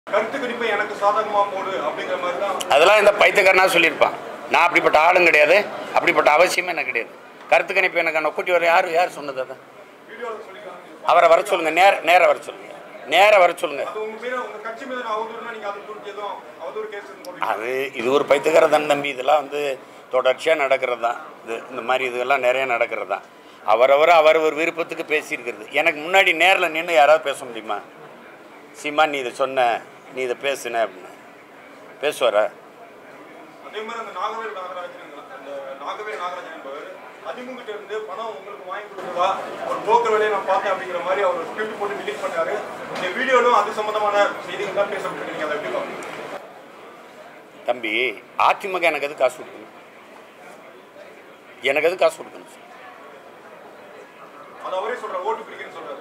கருத்து கணிப்பை எனக்கு சாதகமா போடு அப்படிங்கிற மாதிரி தான் அதெல்லாம் இந்த பைத்தியக்காரனா சொல்லியிருப்பான் நான் அப்படிப்பட்ட ஆளும் கிடையாது அப்படிப்பட்ட அவசியமே எனக்கு கிடையாது கருத்து கணிப்பு எனக்கு அந்த கூட்டி வர யார் யார் சொன்னது அதை வீடியோவில் சொல்லிக்கலாம் அவரை வர சொல்லுங்க நேர நேர வர சொல்லுங்க நேர வர சொல்லுங்க அது உங்க மீது உங்க கட்சி மீது அவதூறுனா நீங்க அது குறித்து எதுவும் அவதூறு கேஸ் போடுறீங்க அது இது ஒரு பைத்தியக்காரதான் தம்பி இதெல்லாம் வந்து தொடர்ச்சியாக நடக்கிறது தான் இது இந்த மாதிரி இதெல்லாம் நிறைய நடக்கிறது தான் அவரவர் அவரவர் விருப்பத்துக்கு பேசியிருக்கிறது எனக்கு முன்னாடி நேரில் நின்று யாராவது பேச முடியுமா சீமா நீ இதை சொன்ன நீ இதை பேசுன அப்படின்னு பேசுவாரா அதே மாதிரி அந்த நாகவேல் நாகராஜன் அந்த நாகவேல் நாகராஜன் என்பவர் அதிமுகிட்ட இருந்து பணம் உங்களுக்கு வாங்கி கொடுத்ததா ஒரு போக்கர் வேலையை நான் பார்த்தேன் அப்படிங்கிற மாதிரி அவர் ஸ்கிரிப்ட் போட்டு டிலீட் பண்ணாரு இந்த வீடியோலும் அது சம்பந்தமான செய்திகள் தான் பேசப்பட்டு நீங்க அதை எப்படி பார்க்கறீங்க? தம்பி அதிமுக எனக்கு எது காசு கொடுக்கணும் எனக்கு எது காசு கொடுக்கணும் அது அவரே சொல்ற ஓட்டு பிடிக்கிறேன்னு சொல்றாரு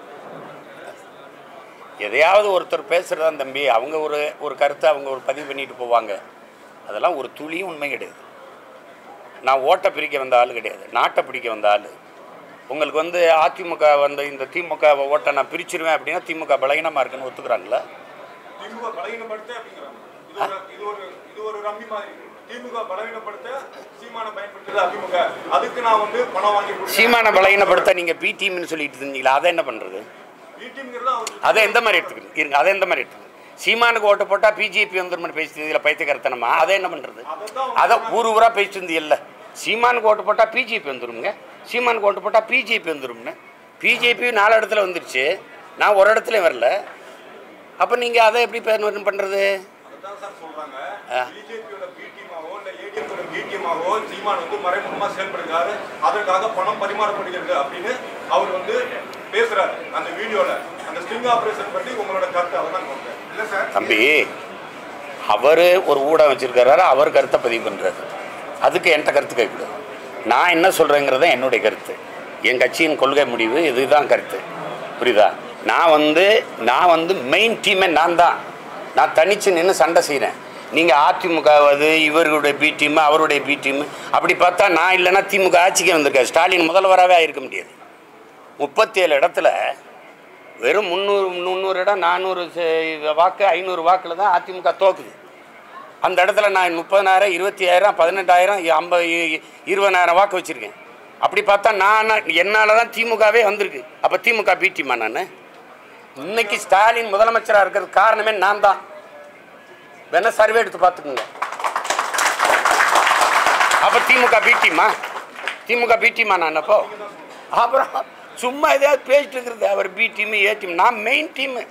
எதையாவது ஒருத்தர் பேசுகிறதா தம்பி அவங்க ஒரு ஒரு கருத்தை அவங்க ஒரு பதிவு பண்ணிட்டு போவாங்க அதெல்லாம் ஒரு துளியும் உண்மை கிடையாது நான் ஓட்டை பிரிக்க வந்த ஆள் கிடையாது நாட்டை பிடிக்க வந்த ஆள் உங்களுக்கு வந்து அதிமுக வந்து இந்த திமுக ஓட்டை நான் பிரிச்சிருவேன் அப்படின்னா திமுக பலகீனமாக இருக்குன்னு ஒத்துக்கிறாங்களா திமுக பலவீனப்படுத்த அப்படிங்கிறாங்க இது ஒரு இது ஒரு இது ஒரு ரம்மி மாதிரி திமுக பலவீனப்படுத்த சீமான பயன்படுத்துறது அதிமுக அதுக்கு நான் வந்து பணம் வாங்கி கொடுத்தேன் சீமான பலகீனப்படுத்த நீங்கள் பி டீம்னு சொல்லிட்டு இருந்தீங்களா அதை என்ன பண்ணுறது ஈட்டிங்கிறது அவர் அதை எந்த மாதிரி எடுத்துக்கிறது இருங்க அதை எந்த மாதிரி எடுத்துக்கிறது சீமானுக்கு ஓட்டு போட்டால் பிஜேபி வந்துருமனு பேசிட்டு இதில் பைத்தியக்கருத்தனமா அதை என்ன பண்ணுறது அதைத்தான் அதை ஊர் ஊராக பேசிட்டு இருந்தீங்கல்ல சீமானுக்கு ஓட்டு போட்டால் பிஜேபி வந்துருங்க சீமானுக்கு ஓட்டு போட்டால் பிஜேபி வந்துரும்னு பிஜேபி நாலு இடத்துல வந்துருச்சு நான் ஒரு இடத்துல வரல அப்போ நீங்கள் அதை எப்படி பேர் பண்ணுறது அதான் சார் சொல்றாங்க ஆ. பிஜேபியோட பி டீமாவோ இல்ல ஏடிஎம்கோட பி டீமாவோ சீமான் வந்து மறைமுகமா செயல்படுகிறாரு அதற்காக பணம் பரிமாறப்படுகிறது அப்படின்னு அவர் வந்து பேசுறாரு அந்த வீடியோல அந்த ஸ்டிங் ஆபரேஷன் பற்றி உங்களோட கருத்து அதை தான் சொல்றேன் இல்ல சார் தம்பி அவர் ஒரு ஊடகம் வச்சிருக்கிறாரு அவர் கருத்தை பதிவு பண்ணுறாரு அதுக்கு என்கிட்ட கருத்து கேட்கக்கூடாது நான் என்ன சொல்கிறேங்கிறத என்னுடைய கருத்து என் கட்சியின் கொள்கை முடிவு இதுதான் கருத்து புரியுதா நான் வந்து நான் வந்து மெயின் டீமே நான் தான் நான் தனித்து நின்று சண்டை செய்கிறேன் நீங்கள் அதிமுக அது இவர்களுடைய பி டீம் அவருடைய பி டீம் அப்படி பார்த்தா நான் இல்லைன்னா திமுக ஆட்சிக்கு வந்திருக்கேன் ஸ்டாலின் முதல்வராகவே ஆயிருக்க முடியாது முப்பத்தேழு இடத்துல வெறும் முந்நூறு முந்நூறு இடம் நானூறு சே- வாக்கு ஐநூறு வாக்கில் தான் அதிமுக தோக்குது அந்த இடத்துல நான் முப்பதாயிரம் இருபத்தி ஆயிரம் பதினெட்டாயிரம் ஐம்பது இருபதாயிரம் வாக்கு வச்சுருக்கேன் அப்படி பார்த்தா நான் என்னால் தான் திமுகவே வந்திருக்கு அப்போ திமுக பிடிமா நான் இன்னைக்கு ஸ்டாலின் முதலமைச்சராக இருக்கிறது காரணமே நான் தான் வேணா சர்வே எடுத்து பார்த்துக்குங்க அப்போ திமுக பிடிமா திமுக பிடிமா நான் அப்போ அப்புறம் சும்மா எதையாவது பேசிட்டு இருக்கிறது அவர் பி டீம் ஏ டீம் நான் மெயின் டீமு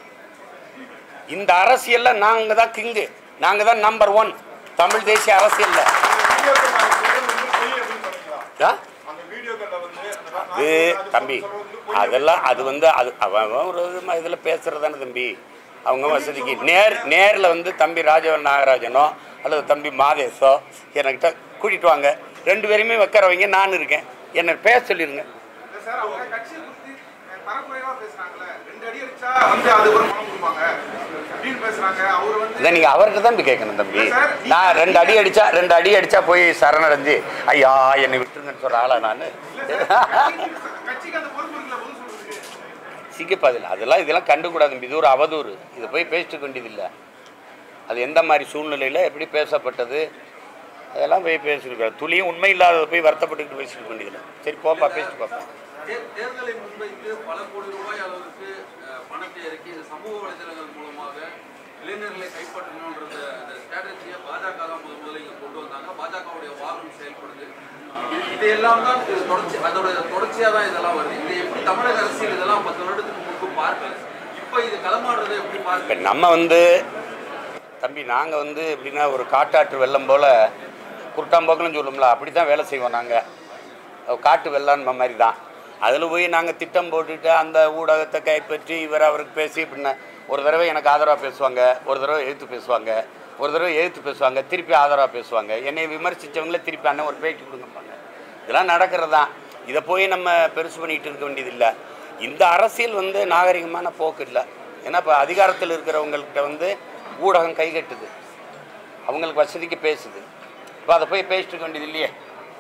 இந்த அரசியலில் நாங்கள் தான் கிங்கு நாங்கள் தான் நம்பர் ஒன் தமிழ் தேசிய அரசியலில் வீடியோக்கள் நான் சொல்றது வந்து பொய் அப்படின்னு சொன்னீங்களா? அந்த வீடியோக்கள்ல வந்து அந்த அது நாகராஜன் தம்பி சொல்றது வந்து பொய் அதெல்லாம் அது வந்து அது அவன் அவன் ஒரு விதமாக இதில் பேசுகிறது தானே தம்பி அவங்க வசதிக்கு நேர் நேரில் வந்து தம்பி ராஜவன் நாகராஜனோ அல்லது தம்பி மாதேஷோ என்கிட்ட கூட்டிகிட்டு வாங்க ரெண்டு பேரையுமே வைக்கிறவங்க நான் இருக்கேன் என்னை பேச சொல்லிடுங்க இல்ல சார் அவங்க கட்சியை குறித்து அஹ், தரக்குறைவா பேசுறாங்கல்ல ரெண்டு அடி அடிச்சா வந்து அதுக்கு ஒரு பணம் கொடுப்பாங்க அப்படின்னு பேசுறாங்க அவர் வந்து இதை நீங்கள் அவர்கிட்ட தான் போய் கேட்கணும் தம்பி இல்ல சார், நீங்க- நான் ரெண்டு அடி அடித்தா ரெண்டு அடி அடித்தா போய் சரணடைஞ்சு ஐயா என்னை விட்டுருங்கன்னு சொல்கிற ஆளா நான் இல்ல சார் கட்சிக்கு- கட்சிக்கு அந்த பொறுப்பு இருக்குல்ல பதில் சொல்றதுக்கு சிக்கப்பதில்லை அதெல்லாம் இதெல்லாம் கண்டுக்கூடாது தம்பி. இது ஒரு அவதூறு இதை போய் பேசிட்டு வேண்டியதில்லை அது எந்த மாதிரி சூழ்நிலையில் எப்படி பேசப்பட்டது அதெல்லாம் போய் பேசிருக்காரு துளியும் உண்மை இல்லாததை போய் வருத்தப்பட்டுக்கிட்டு பேசிட்டு வேண்டியதில்லை சரி போப்பா பேசிட்டு பாப்பா தே- தேர்தலை முன்வைத்து பல கோடி ரூபாய் அளவுக்கு அஹ், பணத்தை இறக்கி இந்த சமூக வலைதளங்கள் மூலமாக இளைஞர்களை கைப்பற்றணுன்றத அந்த ஸ்ட்ராட்டஜியை பாஜக தான் முதல் முதல்ல இங்க கொண்டு வந்தாங்க பாஜகவுடைய வாதம் செயல்படுது இது- இதையெல்லாம் தான் இது தொடர்ச்சி அதோட தொடர்ச்சியாக தான் இதெல்லாம் வருது இதை எப்படி தமிழக அரசியல் இதெல்லாம் பத்து வருடத்துக்கு முன்பு பார்க்கல இப்போ இது களமாடுறதை எப்படி இப்போ பார்க்க நம்ம வந்து தம்பி நாங்கள் வந்து எப்படின்னா ஒரு காட்டாற்று வெள்ளம் போல் குருட்டாம்போக்கலும் சொல்லும்ல அப்படி தான் வேலை செய்வோம் நாங்கள் காட்டு வெள்ளம் மாதிரி தான் அதில் போய் நாங்கள் திட்டம் போட்டுட்டு அந்த ஊடகத்தை கைப்பற்றி இவர் அவருக்கு பேசி இப்படின்னா ஒரு தடவை எனக்கு ஆதரவாக பேசுவாங்க ஒரு தடவை எழுத்து பேசுவாங்க ஒரு தடவை எழுத்து பேசுவாங்க திருப்பி ஆதரவாக பேசுவாங்க என்னை விமர்சித்தவங்களே திருப்பி அண்ணன் ஒரு பேட்டி கொடுங்கப்பாங்க இதெல்லாம் நடக்கிறது தான் இதை போய் நம்ம பெருசு பண்ணிகிட்டு இருக்க வேண்டியதில்லை இந்த அரசியல் வந்து நாகரிகமான போக்கு இல்லை ஏன்னா இப்போ அதிகாரத்தில் இருக்கிறவங்கள்ட்ட வந்து ஊடகம் கைகட்டுது அவங்களுக்கு வசதிக்கு பேசுது இப்போ அதை போய் பேசிட்டு இருக்க வேண்டியது இல்லையே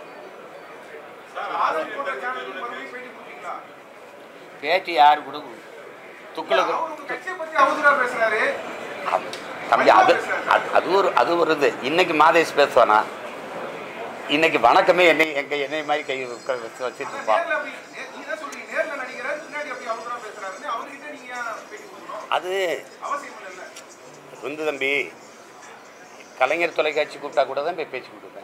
சார் ஆதரவு போட்ட சேனலுக்கு மறுபடியும் பேட்டி கொடுத்தீங்களா பேட்டி யாரு கூட துக்குளுக்கு அவர் உங்க கட்சியை பத்தி அவதூறா பேசுறாரு தம்பி அது அது- அது ஒரு அது ஒரு இது இன்னைக்கு மாதேஷ் பேசுவானா இன்னைக்கு வணக்கமே என்னை எங்க என்னை மாதிரி கை உட்கார வச்சு வச்சுட்டு இருப்பான் நேர்ல அப்படி நே- நீங்க தான் சொல்றீங்க நேர்ல நடிக்கிறாரு பின்னாடி அப்படி அவசரமா பேசுறாருன்னு அவர்கிட்ட நீங்க ஏன் பேட்டி கொடுக்கணும் அது அவசியம் இல்லைல்ல வந்து தம்பி கலைஞர் தொலைக்காட்சி கூப்பிட்டா கூட தான் போய் பேச்சு கொடுப்பேன்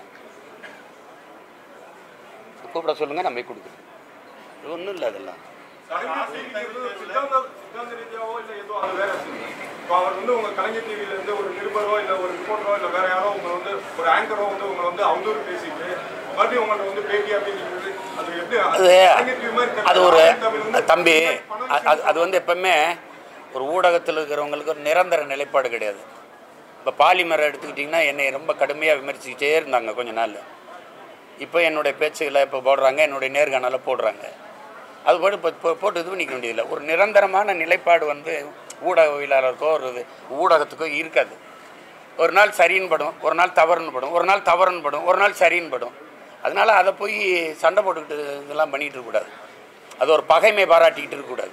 கூப்பிட சொல்லுங்க நான் போய் கொடுக்குறேன் ஒன்றும் இல்லை அதெல்லாம் கலைஞர் டிவிக்கு வந்து சித்தாந்த சித்தாந்த ரீதியாவோ இல்ல ஏதோ அது வேற விஷயம். இப்போ அவர் வந்து உங்க கலைஞர் டிவில இருந்து ஒரு நிருபரோ இல்ல ஒரு ரிப்போர்ட்டரோ இல்ல வேற யாரோ உங்க வந்து ஒரு ஆங்கரோ வந்து உங்களை வந்து அவதூறு பேசிட்டு மறுபடியும் உங்கள்ட்ட வந்து பேட்டி அப்படிங்கிறது அது எப்படி அது கலைஞர் டிவி மாதிரி தெரியல. அது ஒரு ஆனந்த் தமிழ் வந்து தம்பி பணம் அது- அது அது வந்து எப்பவுமே ஒரு ஊடகத்தில் இருக்கிறவங்களுக்கு ஒரு நிரந்தர நிலைப்பாடு கிடையாது இப்போ பாலிமரை எடுத்துக்கிட்டிங்கன்னா என்னை ரொம்ப கடுமையாக விமர்சிக்கிட்டே இருந்தாங்க கொஞ்ச நாள் இப்போ என்னுடைய பேச்சுகளை இப்போ போடுறாங்க என்னுடைய நேர்காணலை போடுறாங்க அது போட்டு இப்போ இப்போ போட்டு இது பண்ணிக்க வேண்டியதில்லை ஒரு நிரந்தரமான நிலைப்பாடு வந்து ஊடகவியலாளருக்கோ ஒரு இது ஊடகத்துக்கோ இருக்காது ஒரு நாள் சரின்னு படும் ஒரு நாள் தவறுன்னு படும் ஒரு நாள் தவறுன்னு படும் ஒரு நாள் சரின்னு படும் அதனால் அதை போய் சண்டை போட்டுக்கிட்டு இதெல்லாம் பண்ணிகிட்டு இருக்கக்கூடாது அது ஒரு பகைமை பாராட்டிக்கிட்டு இருக்கக்கூடாது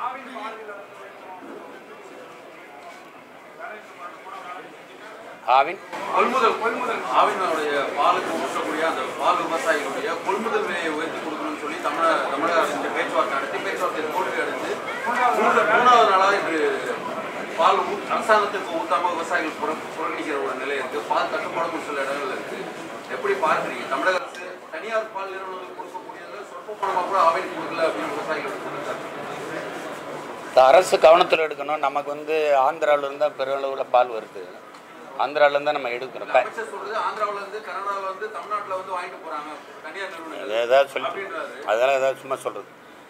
ஆவின் கொள்முதல் கொள்முதல் ஆவினுடைய பாலுக்கு ஊற்றக்கூடிய அந்த பால் விவசாயிகளுடைய கொள்முதல் விலையை உயர்த்தி கொடுக்கணும்னு சொல்லி தமிழக தமிழக அரசு பேச்சுவார்த்தை நடத்தி பேச்சுவார்த்தை தோல்வி அடைந்து மூன்று மூணாவது நாளாக இன்று பால் ஊ- அரசாங்கத்திற்கு ஊத்தாம விவசாயிகள் புற புறக்கணிக்கிற ஒரு நிலை இருக்கு பால் தட்டுப்பாடு சில இடங்கள்ல இருக்கு எப்படி பார்க்குறீங்க தமிழக அரசு தனியார் பால் நிறுவனங்களுக்கு கொடுக்கக்கூடியதுல சொற்ப பணமாக கூட ஆவின் கொடுக்கல அப்படின்னு விவசாயிகள் சொல்லியிருக்காங்க இந்த அரசு கவனத்தில் எடுக்கணும் நமக்கு வந்து ஆந்திராவிலேருந்து தான் பெருளவில் பால் வருது ஆந்திராவிலேருந்து தான் நம்ம எடுக்கிறோம் க- அமைச்சர் சொல்றது ஆந்திராவுல இருந்து கர்நாடகால இருந்து தமிழ்நாட்டுல வந்து வாங்கிட்டு போறாங்க தனியார் அது நிறுவனங்கள் ஏதாவது சொல்லி அப்படின்றாரு அதெல்லாம் ஏதாவது சும்மா சொல்கிறது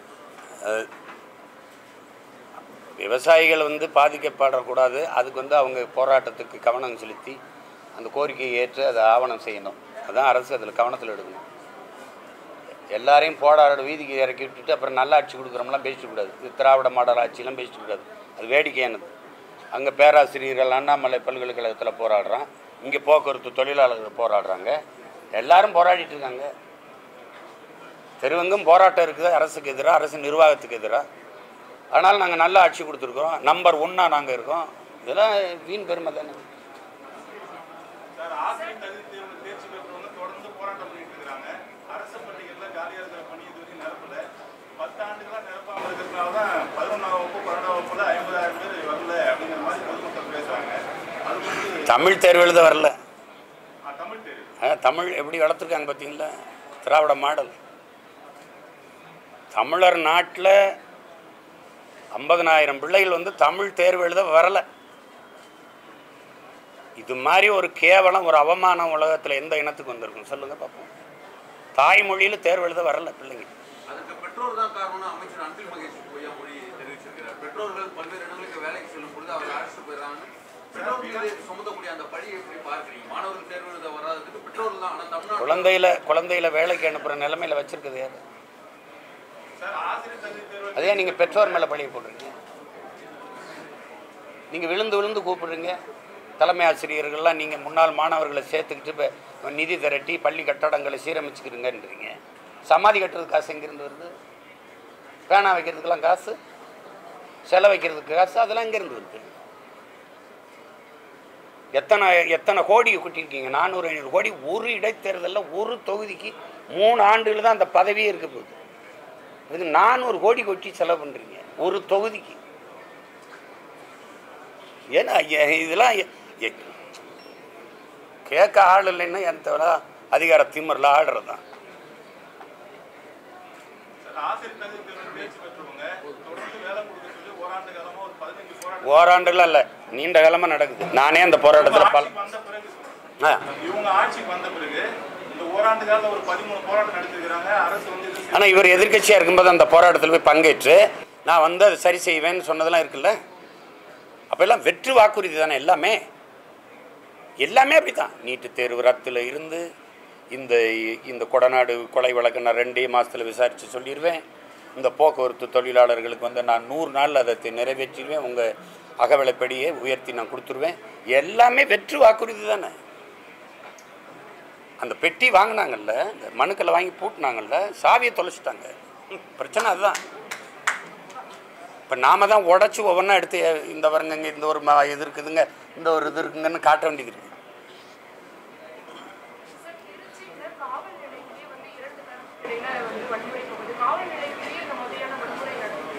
விவசாயிகள் வந்து பாதிக்கப்படக்கூடாது அதுக்கு வந்து அவங்க போராட்டத்துக்கு கவனம் செலுத்தி அந்த கோரிக்கையை ஏற்று அதை ஆவணம் செய்யணும் அதான் அரசு அதில் கவனத்தில் எடுக்கணும் எல்லாரையும் போராட வீதிக்கு இறக்கி விட்டுட்டு அப்புறம் நல்ல ஆட்சி கொடுக்குறோம்லாம் பேசிட்டு கூடாது இது திராவிட மாடல் ஆட்சியெல்லாம் பேசிட்டு கூடாது அது வேடிக்கையானது அங்கே பேராசிரியர்கள் அண்ணாமலை பல்கலைக்கழகத்தில் போராடுறான் இங்கே போக்குவரத்து தொழிலாளர்கள் போராடுறாங்க எல்லாரும் போராடிட்டு இருக்காங்க தெருவெங்கும் போராட்டம் இருக்குது அரசுக்கு எதிராக அரசு நிர்வாகத்துக்கு எதிராக ஆனால் நாங்கள் நல்ல ஆட்சி கொடுத்துருக்குறோம் நம்பர் ஒன்னாக நாங்கள் இருக்கோம் இதெல்லாம் வீண் பெருமை தானே சார் ஆசிரியர் தகுதி தேர்வு தேர்ச்சி பெற்றவங்க தொடர்ந்து போராட்டம் பண்ணிட்டு இருக்காங்க அரசு பள்ளிகள்ல காலியா இருக்கிற பணி இது வரைக்கும் நிரப்பல பத்து ஆண்டுகளா நிரப்பாம இருக்கிறதுனால தான் பதினொன்றாம் வகுப்பு பன்னெண்டாம் வகுப்புல ஐம்பதாயிரம் பேர் வரல அப்படிங்கிற மாதிரி பொதுமக்கள் பேசுறாங்க அது வந்து தமிழ் தேர்வு எழுத வரல ஆ, தமிழ் தேர்வு ஆ, தமிழ் எப்படி வளர்த்துருக்காங்க பார்த்தீங்களா திராவிட மாடல் தமிழர் நாட்டில் ஐம்பதனாயிரம் பிள்ளைகள் வந்து தமிழ் தேர்வு எழுத வரல இது மாதிரி ஒரு கேவலம் ஒரு அவமானம் உலகத்தில் எந்த இனத்துக்கு வந்திருக்கும் சொல்லுங்கள் பார்ப்போம் தாய்மொழியில் தேர்வு எழுத வரல பிள்ளைங்க அதுக்கு பெற்றோர் தான் காரணம்னு அமைச்சர் அன்பில் மகேஷ் பொய்யா மொழி தெரிவிச்சிருக்கிறார் பெற்றோர்கள் பல்வேறு இடங்களுக்கு வேலைக்கு செல்லும் பொழுது அவர் அழைச்சிட்டு போயிடறாங்கன்னு பெற்றோர் மீது சுமத்தக்கூடிய அந்த பழியை எப்படி பார்க்குறீங்க மாணவர்கள் தேர்வு எழுத வராததுக்கு பெற்றோர்கள் தான் ஆனால் தமிழ்நாடு குழந்தையில குழந்தையில வேலைக்கு அனுப்புகிற நிலைமையில வச்சிருக்குது யாரு சார் ஆசிரியர் தகுதி தேர்வு அதே நீங்கள் பெற்றோர் மேலே பழிய போடுறீங்க நீங்கள் விழுந்து விழுந்து கூப்பிடுறீங்க தலைமை ஆசிரியர்கள்லாம் நீங்கள் முன்னாள் மாணவர்களை சேர்த்துக்கிட்டு இப்போ நிதி திரட்டி பள்ளி கட்டடங்களை சீரமைச்சுக்கிறீங்கன்றீங்க சமாதி கட்டுறதுக்கு காசு எங்கேருந்து வருது பேனா வைக்கிறதுக்கெல்லாம் காசு செலை வைக்கிறதுக்கு காசு அதெல்லாம் எங்கேருந்து வருது எத்தனை எத்தனை கோடி கொட்டியிருக்கீங்க நானூறு ஐநூறு கோடி ஒரு இடைத்தேர்தலில் ஒரு தொகுதிக்கு மூணு ஆண்டுகள் தான் அந்த பதவியே இருக்க போகுது இது நானூறு கோடி கொட்டி செலவு பண்ணுறீங்க ஒரு தொகுதிக்கு ஏன்னா எ- இதெல்லாம் எ- எ- கேட்க ஆள் இல்லைன்னா எந்த அதிகார திமிரில் ஆடுறது தான் சார் ஆசிரியர் தகுதி தேர்வு தேர்ச்சி பெற்றவங்க தொடர்ந்து வேலை கொடுக்க சொல்லி ஓராண்டு காலமா ஒரு பதினஞ்சு போராட்டம் ஓராண்டுலாம் இல்லை நீண்ட காலமாக நடக்குது நானே அந்த போராட்டத்தில் பல ஆட்சிக்கு வந்த பிறகு ஆ இவங்க ஆட்சிக்கு வந்த பிறகு இந்த ஓராண்டு காலத்துல ஒரு பதிமூணு போராட்டம் நடத்திருக்கிறாங்க அரசு வந்து இது ஆனால் இவர் எதிர்க்கட்சியாக இருக்கும்போது அந்த போராட்டத்தில் போய் பங்கேற்று நான் வந்து அதை சரி செய்வேன்னு சொன்னதெல்லாம் இருக்குல்ல அப்போ எல்லாம் வெற்று வாக்குறுதி தானே எல்லாமே எல்லாமே அப்படி தான் நீட்டு தேர்வு ரத்தில் இருந்து இந்த இந்த கொடநாடு கொலை வழக்கு நான் ரெண்டே மாதத்தில் விசாரித்து சொல்லிடுவேன் இந்த போக்குவரத்து தொழிலாளர்களுக்கு வந்து நான் நூறு நாள் அதை தி- நிறைவேற்றிடுவேன் உங்கள் அகவிலைப்படியே உயர்த்தி நான் கொடுத்துருவேன் எல்லாமே வெற்று வாக்குறுதி தானே அந்த பெட்டி வாங்கினாங்கல்ல இந்த மனுக்களை வாங்கி பூட்டினாங்கல்ல சாவியை தொலைச்சிட்டாங்க பிரச்சனை அதுதான் இப்போ நாம தான் உடச்சி ஒவ்வொன்றா எடுத்து இந்த வருங்கங்க இந்த ஒரு ம- இது இருக்குதுங்க இந்த ஒரு இது இருக்குங்கன்னு காட்ட வேண்டியது இருக்குது சார், திருச்சியில காவல் நிலையத்திலே வந்து இரண்டு தரப்பு இடையில வந்து வன்முறை போகுது. காவல் நிலையத்திலேயே இந்த மாதிரியான வன்முறை நடக்குது.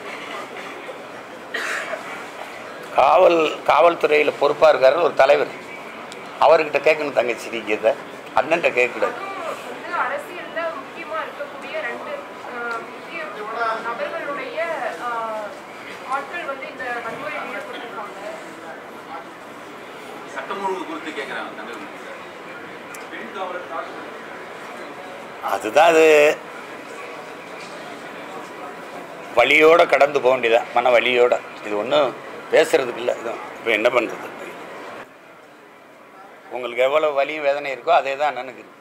காவல் காவல்துறையில் பொறுப்பாக இருக்காரு ஒரு தலைவர் அவர்கிட்ட கேட்கணும் தங்கச்சி நீங்கள் இதை அண்ணன்ட்ட கேட்கக்கூடாது அதுவும் வந்து அரசியல்ல முக்கியமா இருக்கக்கூடிய ரெண்டு அஹ், முக்கிய நபர்களுடைய அஹ், ஆட்கள் வந்து இந்த வன்முறையில் ஈடுபட்டிருக்காங்க சட்டம் ஒழுங்கு குறித்து கேட்குறாங்க தங்கமணி பெண் காவலர் தாக்குதல் அதுதான் அது வழியோட கடந்து போக வேண்டியதான் மன வழியோட இது ஒன்றும் பேசுறதுக்கு இல்லை இது இப்போ என்ன பண்ணுறது உங்களுக்கு எவ்வளோ வலியும் வேதனை இருக்கோ அதே தான் அண்ணனுக்கு இருக்கு